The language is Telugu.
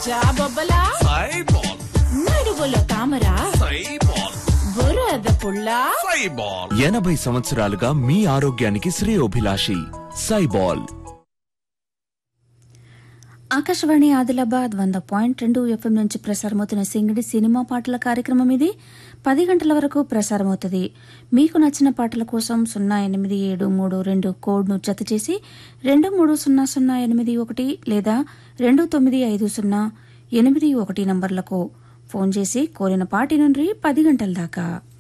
జాబొబ్బలా సైబాల్ నడుగులో తామరా సైబాల్ బురద పుల్లా సైబాల్ ఎనభై సంవత్సరాలుగా మీ ఆరోగ్యానికి శ్రేయోభిలాషి సైబాల్ ఆకాశవాణి ఆదిలాబాద్ వంద పాయింట్ రెండు ఎఫ్ఎం నుంచి ప్రసారమవుతున్న సింగిడి సినిమా పాటల కార్యక్రమం ఇది పది గంటల వరకు ప్రసారమవుతుంది మీకు నచ్చిన పాటల కోసం సున్నా ఎనిమిది ఏడు మూడు రెండు కోడ్ను జత చేసి రెండు మూడు సున్నా సున్నా ఎనిమిది ఒకటి లేదా రెండు తొమ్మిది ఐదు సున్నా ఎనిమిది ఒకటి నంబర్లకు ఫోన్ చేసి కోరిన పాటి నుండి పది గంటల దాకా